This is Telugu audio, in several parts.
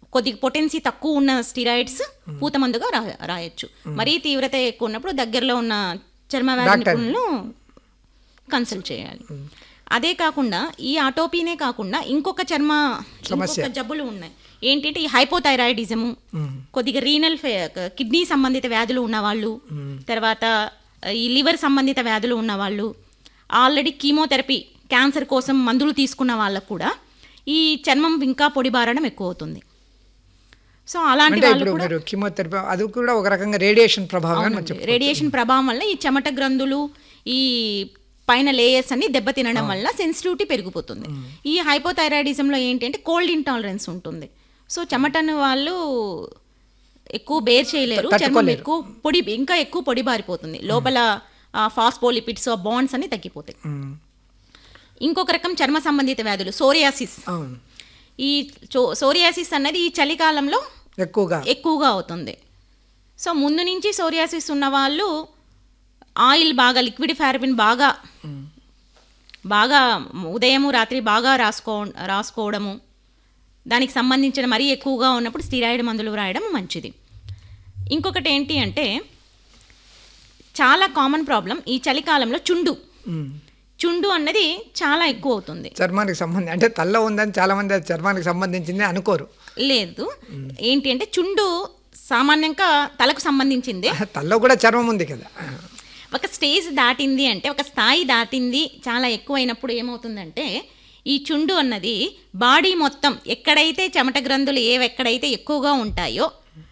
కొద్దిగా పొటెన్సీ తక్కువ ఉన్న స్టిరాయిడ్స్ పూత మందుగా రా రాయొచ్చు మరీ తీవ్రత ఎక్కువ ఉన్నప్పుడు దగ్గరలో ఉన్న చర్మ వ్యాధి డాక్టర్. నిపుణులను కన్సల్ట్ చేయాలి అదే కాకుండా ఈ ఆటోపీనే కాకుండా ఇంకొక చర్మ సమస్య. ఇంకొక జబ్బులు ఉన్నాయి ఏంటంటే ఈ హైపోథైరాయిడిజము కొద్దిగా రీనల్ కిడ్నీ సంబంధిత వ్యాధులు ఉన్నవాళ్ళు తర్వాత ఈ లివర్ సంబంధిత వ్యాధులు ఉన్నవాళ్ళు ఆల్రెడీ కీమోథెరపీ క్యాన్సర్ కోసం మందులు తీసుకున్న వాళ్ళకు కూడా ఈ చర్మం ఇంకా పొడిబారడం ఎక్కువ అవుతుంది సో అలాంటి అంటే వాళ్ళు ఇప్పుడు కూడా మీరు కీమోథెరపీ అది కూడా ఒక రకంగా రేడియేషన్ ప్రభావం అని మనం చెప్పుకోవచ్చు. రేడియేషన్ ప్రభావం వల్ల ఈ చెమట గ్రంథులు ఈ పైన లేయర్స్ అన్ని దెబ్బతినడం వల్ల సెన్సిటివిటీ పెరిగిపోతుంది ఈ హైపోథైరాయిడిజంలో ఏంటి అంటే కోల్డ్ ఇంటాలరెన్స్ ఉంటుంది సో చెమటను వాళ్ళు ఎక్కువ బేర్ చేయలేరు చర్మం తట్టుకోలేరు. ఎక్కువ పొడి ఇంకా ఎక్కువ పొడి బారిపోతుంది లోపల ఫాస్ఫోలిపిడ్స్ బాండ్స్ అన్ని తగ్గిపోతాయి ఉమ్, ఇంకొక రకం చర్మ సంబంధిత వ్యాధులు సోరియాసిస్ అవును ఈ చో- సోరియాసిస్ అన్నది ఈ చలికాలంలో ఎక్కువగా ఎక్కువగా అవుతుంది సో ముందు నుంచి సోరియాసిస్ ఉన్న వాళ్ళు ఆయిల్ బాగా లిక్విడ్ ఫ్యారబిన్ బాగా బాగా ఉదయము రాత్రి బాగా రాసుకో రాసుకోవడము దానికి సంబంధించిన మరీ ఎక్కువగా ఉన్నప్పుడు స్టిరాయిడ్ మందులు రాయడం మంచిది ఇంకొకటి ఏంటి అంటే చాలా కామన్ ప్రాబ్లం ఈ చలికాలంలో చుండు ఉమ్, చుండు అన్నది చాలా ఎక్కువ అవుతుంది చర్మానికి సంబంధించి అంటే తల్ల ఉందని చాలా మంది అది చర్మానికి సంబంధించింది అనుకోరు లేదు ఏంటి అంటే చుండు సామాన్యంగా తలకు సంబంధించిందే తల్లో కూడా చర్మం ఉంది కదా ఒక స్టేజ్ దాటింది అంటే ఒక స్థాయి దాటింది చాలా ఎక్కువైనప్పుడు ఏమవుతుందంటే ఈ చుండు అన్నది బాడీ మొత్తం ఎక్కడైతే చెమట గ్రంథులు ఏవెక్కడైతే ఎక్కువగా ఉంటాయో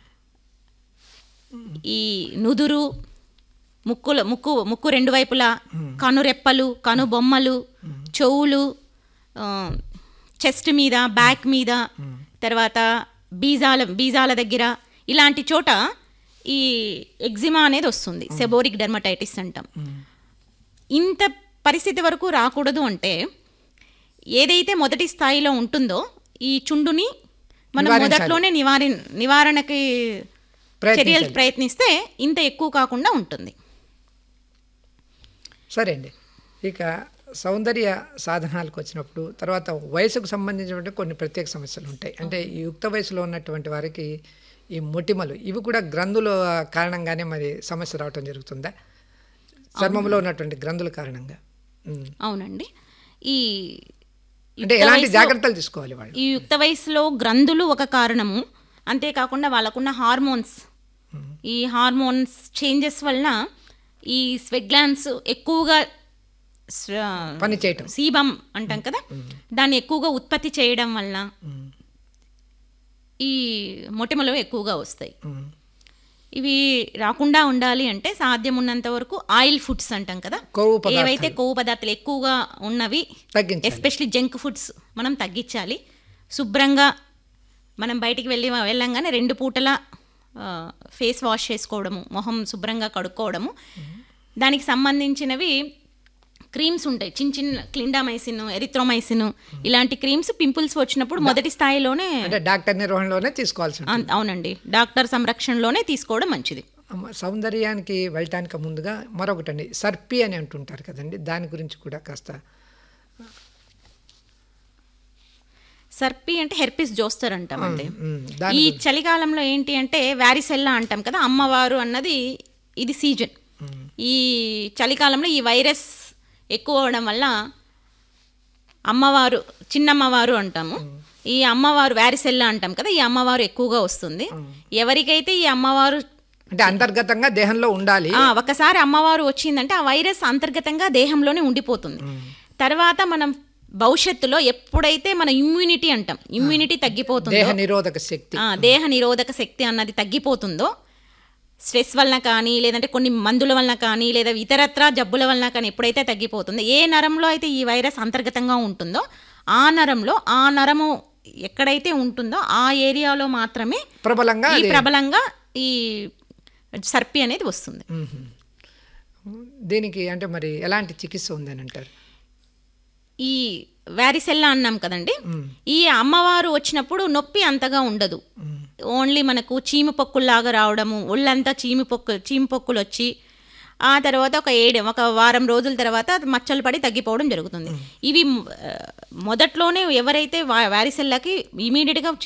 ఈ నుదురు ముక్కుల ముక్కు ముక్కు రెండు వైపులా కనురెప్పలు కను బొమ్మలు చెవులు చెస్ట్ మీద బ్యాక్ మీద తర్వాత బీజాల బీజాల దగ్గర ఇలాంటి చోట ఈ ఎగ్జిమా అనేది వస్తుంది సెబోరిక్ డెర్మటైటిస్ అంటాం ఇంత పరిస్థితి వరకు రాకూడదు అంటే ఏదైతే మొదటి స్థాయిలో ఉంటుందో ఈ చుండుని మనం నివారించాలి. మొదట్లోనే నివారి నివారణకి చర్యలు ప్రయత్నించాలి. ప్రయత్నిస్తే ఇంత ఎక్కువ కాకుండా ఉంటుంది సరే అండి ఇక సౌందర్య సాధనాలకు వచ్చినప్పుడు తర్వాత వయసుకు సంబంధించినటువంటి కొన్ని ప్రత్యేక సమస్యలు ఉంటాయి అంటే ఈ యుక్త వయసులో ఉన్నటువంటి వారికి ఈ మొటిమలు ఇవి కూడా గ్రంథుల కారణంగానే మరి సమస్య రావటం జరుగుతుందా చర్మంలో ఉన్నటువంటి గ్రంథుల కారణంగా ఉమ్. అవునండి ఈ అంటే యుక్త ఎలాంటి వయసులో- జాగ్రత్తలు తీసుకోవాలి వాళ్ళు ఈ యుక్త వయసులో గ్రంథులు ఒక కారణము అంతేకాకుండా వాళ్ళకున్న హార్మోన్స్ ఈ హార్మోన్స్ చేంజెస్ వలన ఈ స్వెట్ గ్లాన్స్ ఎక్కువగా స్ర- పని చేయటం సీబం అంటాం కదా దాన్ని ఎక్కువగా ఉత్పత్తి చేయడం వలన ఉమ్. ఈ మొటిమలు ఎక్కువగా వస్తాయి ఉమ్. ఇవి రాకుండా ఉండాలి అంటే సాధ్యం ఉన్నంత వరకు ఆయిల్ ఫుడ్స్ అంటాం కదా కొవ్వు పదార్థాలు. ఏవైతే కొవ్వు పదార్థాలు ఎక్కువగా ఉన్నవి తగ్గించాలి ఎస్పెషలీ జంక్ ఫుడ్స్ మనం తగ్గించాలి శుభ్రంగా మనం బయటికి వెళ్ళి వెళ్ళంగానే రెండు పూటల ఫేస్ వాష్ చేసుకోవడము మొహం శుభ్రంగా కడుక్కోవడము దానికి సంబంధించినవి క్రీమ్స్ ఉంటాయి చిన్న చిన్న క్లిండామైసిన్ ఎరిథ్రోమైసిన్ ఇలాంటి క్రీమ్స్ పింపుల్స్ వచ్చినప్పుడు మొదటి స్థాయిలోనే అంటే డాక్టర్ నిర్వహణలోనే తీసుకోవాల్సి ఉంటుంది అన్- అవునండి డాక్టర్ సంరక్షణలోనే తీసుకోవడం మంచిది అమ్మ, సౌందర్యానికి వెళ్ళటానికి ముందుగా మరొకటండి సర్పి అని అంటుంటారు కదండి దాని గురించి కూడా కాస్త సర్పి అంటే హెర్పిస్ జోస్తర్ అంటామండి ఉమ్, దాని ఈ చలికాలంలో ఏంటి అంటే వ్యారిసెల్లా అంటాం కదా అమ్మవారు అన్నది ఇది సీజన్ ఈ చలికాలంలో ఈ వైరస్ ఎక్కువ అవడం వల్ల అమ్మవారు చిన్నమ్మవారు అంటాము ఈ అమ్మవారు వ్యారిసెల్లా అంటాం కదా ఈ అమ్మవారు ఎక్కువగా వస్తుంది ఎవరికైతే ఈ అమ్మవారు అంటే అంతర్గతంగా దేహంలో ఉండాలి ఆ, ఒకసారి అమ్మవారు వచ్చిందంటే ఆ వైరస్ అంతర్గతంగా దేహంలోనే ఉండిపోతుంది తర్వాత మనం భవిష్యత్తులో ఎప్పుడైతే మన ఇమ్యూనిటీ అంటాం ఇమ్యూనిటీ తగ్గిపోతుందో దేహ నిరోధక శక్తి ఆ, దేహ నిరోధక శక్తి అన్నది తగ్గిపోతుందో స్ట్రెస్ వలన కానీ లేదంటే కొన్ని మందుల వలన కానీ లేదా ఇతరత్ర జబ్బుల వలన కానీ ఎప్పుడైతే తగ్గిపోతుందో ఏ నరంలో అయితే ఈ వైరస్ అంతర్గతంగా ఉంటుందో ఆ నరంలో ఆ నరము ఎక్కడైతే ఉంటుందో ఆ ఏరియాలో మాత్రమే ప్రబలంగా ఈ అది- ప్రబలంగా ఈ సర్పి అనేది వస్తుంది మ్మ్. దీనికి అంటే మరి ఎలాంటి చికిత్స ఉందని అంటారు ఈ వ్యారిసెల్లా అన్నాం కదండి ఈ అమ్మవారు వచ్చినప్పుడు నొప్పి అంతగా ఉండదు ఓన్లీ మనకు చీము పొక్కుల్లాగా రావడము ఒళ్ళంతా చీము పొక్కు చీము పొక్కులు వచ్చి ఆ తర్వాత ఒక ఏడు ఒక వారం రోజుల తర్వాత అది మచ్చలు పడి తగ్గిపోవడం జరుగుతుంది ఇవి మ్, ఆ, మొదట్లోనే ఎవరైతే వా- వ్యారిసెల్లాకి ఇమీడియట్గా